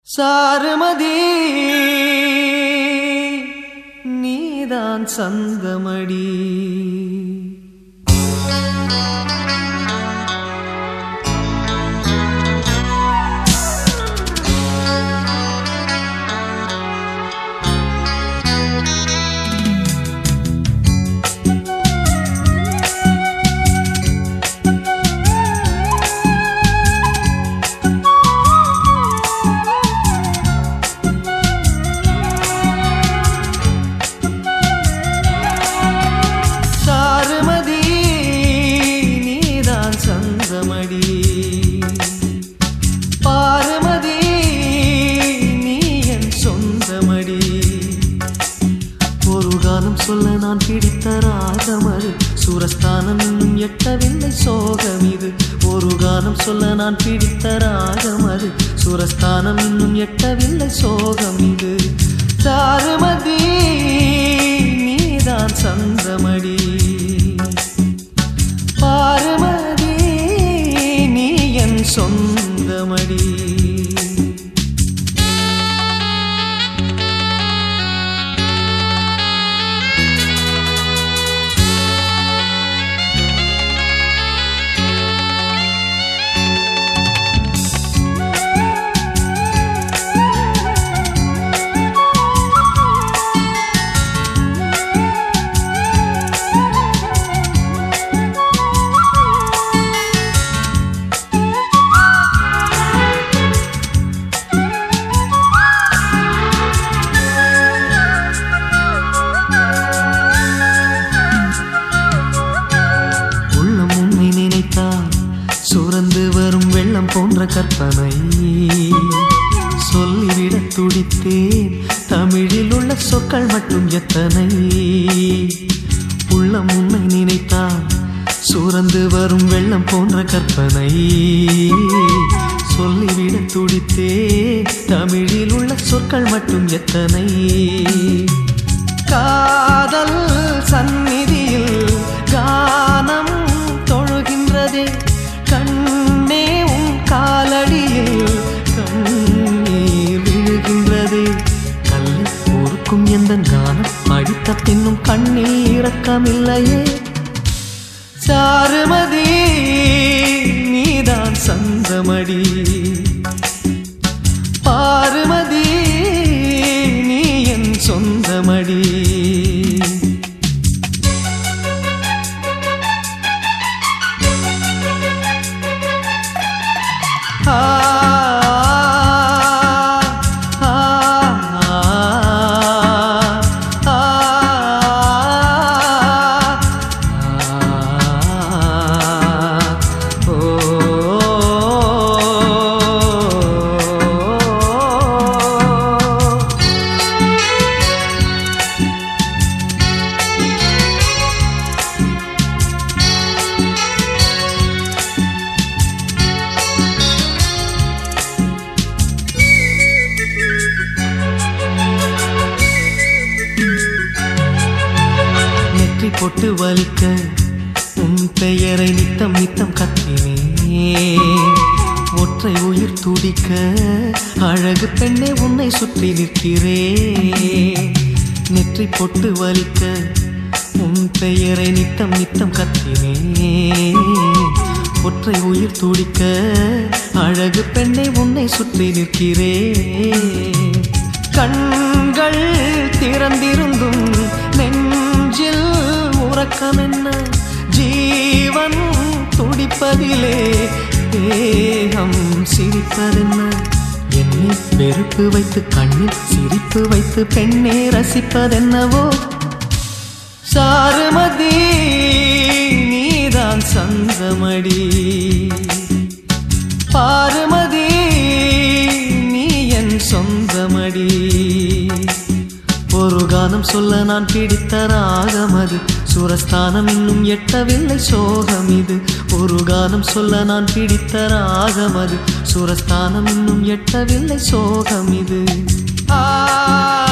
சாருமதி நீதான் சந்தமடி சாருமதி நீதான் சந்தமடி பாருமதி நீ என் சொந்தமடி ஒரு காலம் சொல்ல நான் பிடித்த ராகமது சூரஸ்தானம் இன்னும் எட்டவில்லை சோகம் இது ஒரு காலம் சொல்ல நான் பிடித்த ராகமது சூரஸ்தானம் இன்னும் எட்டவில்லை சோகம் இது சாருமதி நீதான் சந்தமடி பாருமதி நீ என் சொந்தமடி உள்ளம் உன்னை நினைத்தால் சுரந்து வரும் வெள்ளம் போன்ற கற்பனை சொல்லிவிட துடித்தேன் தமிழில் உள்ள சொற்கள் மட்டும் எத்தனை உள்ளம் உன்னை நினைத்தால் சுரந்து வரும் வெள்ளம் போன்ற கற்பனை சொல்லிவிட துடித்தே தமிழில் உள்ள சொற்கள் மட்டும் எத்தனை காதல் சந்நிதியில் கானம் தொழுகின்றதே கண்ணே உன் காலடியில் கண்ணீர் விழுகின்றதே கல்லை பொறுக்கும் எந்த கானம் படித்த பின்னும் கண்ணில் இரக்கமில்லையே சாருமதி நீதான் சந்தமடி பாருமதி நீ என் சொந்தமடி ஆ ஆ ஆ ஓ நெற்றி பொட்டு வலிக்க உன் பெயரை நித்தம் நித்தம் கத்தினே ஒற்றை உயிர் துடிக்க அழகு பெண்ணே உன்னை சுற்றி நிற்கிறே நெற்றி பொட்டு வலிக்க உன் பெயரை நித்தம் நித்தம் கத்தினே ஒற்றை உயிர் துடிக்க அழகு பெண்ணை உன்னை சுற்றி நிற்கிறே கண்கள் திறந்திருந்தும் நெஞ்சில் உறக்கம் என்ன ஜீவன் துடிப்பதிலே தேகம் சிரிப்பதென்ன என்னை வெறுப்பு வைத்து கண்ணில் சிரிப்பு வைத்து பெண்ணே ரசிப்பதென்னவோ சாருமதி நீதான் சந்தமடி பாருமதி நீ என் சொந்தமடி ஒரு கானம் சொல்ல நான் பிடித்த ராகம் அது சுரஸ்தானம் இன்னும் எட்டவில்லை சோகம் இது ஒரு கானம் சொல்ல நான் பிடித்த ராகம் அது சுரஸ்தானம் இன்னும் எட்டவில்லை சோகம் இது ஆ